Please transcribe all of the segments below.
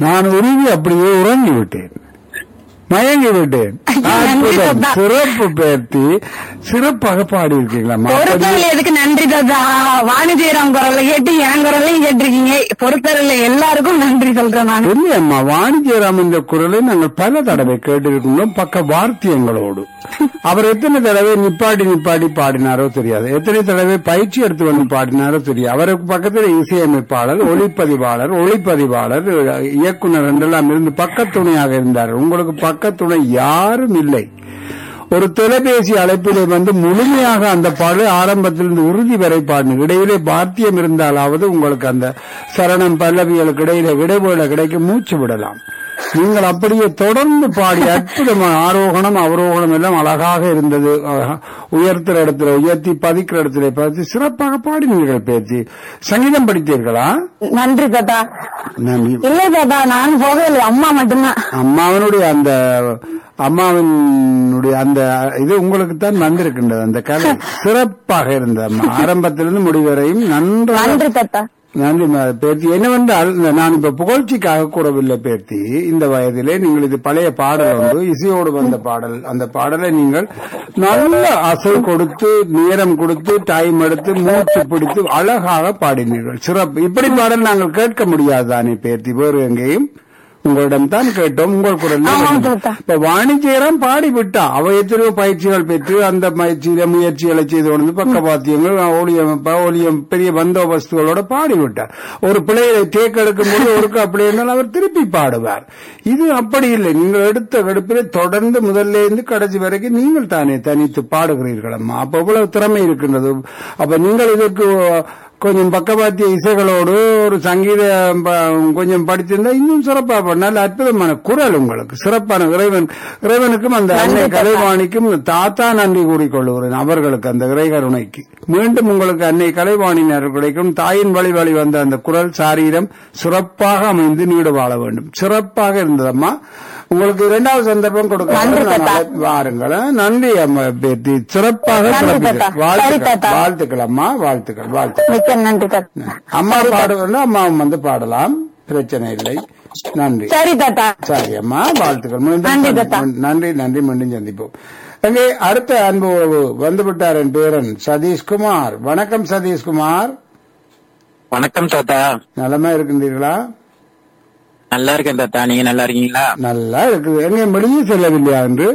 நான் உருகி அப்படியே உறங்கி விட்டேன் மயங்கி விட்டேன் நன்றி அற்புதம். தாத்தா. சிறப்பு பேர்த்தி சிறப்பாக பாடி இருக்கீங்களா பொறுத்தவரை எதுக்கு நன்றி தாத்தா வாணிஜெயராம் குரலை கேட்டு என் குரலையும் கேட்டிருக்கீங்க பொறுத்தவரை எல்லாருக்கும் நன்றி சொல்றேன் நான் இல்லையம்மா வாணிஜ்யராம் இந்த குரலை நாங்கள் பல தடவை கேட்டிருக்கின்றோம் பக்க வார்த்தியங்களோடு அவர் எத்தனை தடவை நிப்பாட்டி நிப்பாட்டி பாடினாரோ தெரியாது எத்தனை தடவை பயிற்சி எடுத்து வந்து பாடினாரோ தெரியாது அவருக்கு பக்கத்தில் இசையமைப்பாளர் ஒளிப்பதிவாளர் ஒளிப்பதிவாளர் இயக்குனர் என்றெல்லாம் இருந்து பக்கத்துணையாக இருந்தார் உங்களுக்கு பக்கத்துணை யாரும் இல்லை ஒரு தொலைபேசி அழைப்பிலே வந்து முழுமையாக அந்த பாடு ஆரம்பத்திலிருந்து உறுதி வரை பாடணும் இடையிலே பாத்தியம் இருந்தாலாவது உங்களுக்கு அந்த சரணம் பல்லவிகளுக்கு இடையில இடைவேளை கிடைக்க மூச்சு விடலாம் நீங்கள் அப்படியே தொடர்ந்து பாடி அற்புதமான ஆரோகணம் அவரோகணம் எல்லாம் அழகாக இருந்தது அஹ், உயர்த்துற இடத்துல உயர்த்தி பதிக்கிற இடத்துல பார்த்து சிறப்பாக பாடினீர்கள் பேச்சு சங்கீதம் படித்தீர்களா நன்றி தாத்தா நன்றி இல்லை தாத்தா நான் போகவில்லை அம்மா மட்டும்தான் அம்மாவனுடைய அந்த அம்மாவினுடைய அந்த இது உங்களுக்கு தான் வந்திருக்கின்றது அந்த கலை சிறப்பாக இருந்தது அம்மா ஆரம்பத்திலிருந்து முடிவரையும் நன்றாக நன்றி தாத்தா நன்றி ம- பேர்த்தி என்னவென்றால் இந்த நான் இப்ப புகழ்ச்சிக்காக கூறவில்லை பேர்த்தி இந்த வயதிலே நீங்கள் இது பழைய பாடல் ஒன்று இசையோடு வந்த பாடல் அந்த பாடலை நீங்கள் நல்ல அசை கொடுத்து நேரம் கொடுத்து டைம் எடுத்து மூச்சு பிடித்து அழகாக பாடினீர்கள் சிறப்பு இப்படி பாடல் நாங்கள் கேட்க முடியாது தானே பேர்த்தி வேறு எங்கேயும் உங்களிடம் தான் கேட்டோம் உங்கள் குரல் ஆமாம் தாத்தா. இப்ப வாணிஜ்யரம் பாடிவிட்டா அவ எத்தனையோ பயிற்சிகள் பெற்று அந்த பயிற்சியில முயற்சிகளை செய்து கொண்டு பக்கவாத்தியங்கள் ஒளியம் ஒளியம் பெரிய பந்தோபஸ்துகளோட பாடிவிட்டார் ஒரு பிள்ளையை தேக்கெடுக்கும் போது ஒருக்கு அப்படி இருந்தால் அவர் திருப்பி பாடுவார் இது அப்படி இல்லை நீங்கள் எடுத்த எடுப்பிலே தொடர்ந்து முதல்ல இருந்து கடைசி வரைக்கும் நீங்கள் தானே தனித்து பாடுகிறீர்கள் அம்மா அப்ப எவ்வளவு திறமை இருக்கின்றது அப்ப நீங்கள் இதற்கு கொஞ்சம் பக்கவாத்திய இசைகளோடு ஒரு சங்கீத ப- கொஞ்சம் படித்திருந்தா இன்னும் சிறப்பா பண்ணால் அற்புதமான குரல் உங்களுக்கு சிறப்பான இறைவன் இறைவனுக்கும் அந்த அன்னை கலைவாணிக்கும் தாத்தா நன்றி கூறிக்கொள்கிறேன் அவர்களுக்கு அந்த இறை கருணைக்கு மீண்டும் உங்களுக்கு அன்னை கலைவாணியினர் கிடைக்கும் தாயின் வழி வழி வந்த அந்த குரல் சாரீரம் சிறப்பாக அமைந்து நீடு வாழ வேண்டும் சிறப்பாக இருந்ததம்மா உங்களுக்கு இரண்டாவது சந்தர்ப்பம் நன்றி கொடுக்க தாத்தா. வாருங்கள் நன்றி அம்மா பேத்தி சிறப்பாக நன்றி சிறப்பிக்க. தாத்தா. சரி வாழ்த்துக்கள் தாத்தா. வாழ்த்துக்கள் அம்மா வாழ்த்துக்கள் வாழ்த்துக்கள் மிக்க நன்றி தாத்தா அம்மா பாடுவதுன்னா அம்மா வந்து பாடலாம் பிரச்சனை இல்லை நன்றி சரி தாத்தா சரி அம்மா வாழ்த்துக்கள் மீண்டும் நன்றி சந்தி- தாத்தா. நன்றி நன்றி மீண்டும் சந்திப்போம் அங்கே அடுத்த அன்பு உறவு வந்துவிட்டார் என் பேரன் சதீஷ்குமார் வணக்கம் சதீஷ்குமார் வணக்கம் தாத்தா நலமா இருக்கின்றீர்களா நல்லா இருக்கேன் தாத்தா நீங்க நல்லா இருக்கீங்களா நல்லா இருக்குது எங்க வெளியே செல்லவில்லையா என்று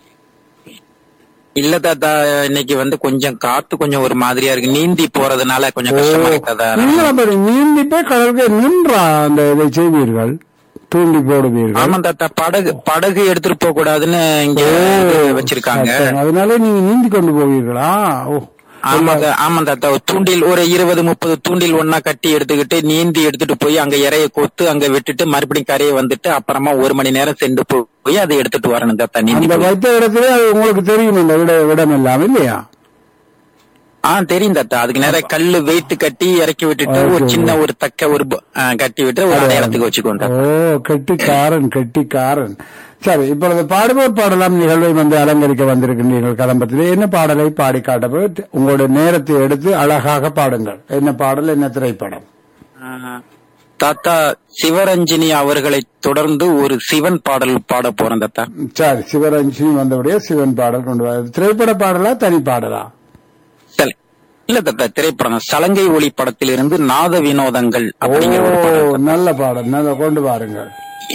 இல்ல தாத்தா இன்னைக்கு வந்து கொஞ்சம் காத்து கொஞ்சம் ஒரு மாதிரியா இருக்கு நீந்தி போறதுனால கொஞ்சம் கஷ்டமா இருக்கு தாத்தா நீங்கள் அப்படி நீந்தி போய் கடலுக்கு நின்றா அந்த இதை செய்வீர்கள் தூண்டி போடுவீர்கள் ஆமா தாத்தா படகு படகு எடுத்துட்டு போக கூடாதுன்னு இங்க இது வச்சிருக்காங்க சரி, அதனால நீங்க நீந்தி கொண்டு போவீர்களா ஓ ஆமா தா- ஆமா தாத்தா ஒரு தூண்டில் ஒரு இருபது முப்பது தூண்டில் ஒன்னா கட்டி எடுத்துக்கிட்டு நீந்தி எடுத்துட்டு போய் அங்க இறைய கோத்து அங்க விட்டுட்டு மறுபடியும் கரையை வந்துட்டு அப்புறமா ஒரு மணி நேரம் சென்று போய் அதை எடுத்துட்டு வரணும் தாத்தா நீந்தி அந்த போய். வைத்த இடத்துல அது உங்களுக்கு தெரியும் இந்த விட இடம் எல்லாம் இல்லையா ஆ தெரியும் தாத்தா அதுக்கு நேரம் கல்லு வெயிட் கட்டி இறக்கி விட்டுட்டு ஒரு Okay. சின்ன ஒரு தக்க ஒரு ப- ஆ, கட்டி விட்டு ஒரு அடையாளத்துக்கு வச்சுக்கோங்க ஓ கெட்டிக்காரன் கெட்டிக்காரன் சரி இப்பொழுது பாடுவோர் பாடலாம் நிகழ்வை வந்து அலங்கரிக்க வந்திருக்கின்றீர்கள் கலம்பத்திலே என்ன பாடலை பாடி காட்டப்போ உங்களுடைய நேரத்தை எடுத்து அழகாக பாடுங்கள் என்ன பாடல் என்ன திரைப்படம் ஆ, தாத்தா சிவரஞ்சினி அவர்களை தொடர்ந்து ஒரு சிவன் பாடல் பாட போறேன் தாத்தா சரி சிவரஞ்சினி வந்தபடியே சிவன் பாடல் கொண்டு வர திரைப்பட பாடலா தனி பாடலா சரி. இல்ல தாத்தா திரைப்படம் சலங்கை ஒளி படத்திலிருந்து நாத வினோதங்கள் அப்படிங்கிற ஒரு ஓ பாடல் நல்ல பாடல் நல்ல கொண்டு வாருங்கள்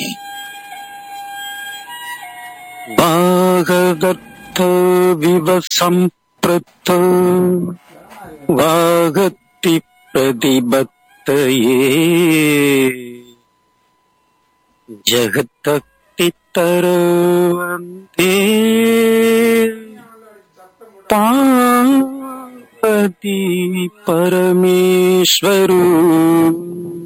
வாகதத்த விவசம்பிரத்த வாகத்தி பிரதிபத்தையே ஜகத்தக்தி தருவந்தே பார்வதி பரமேஸ்வரு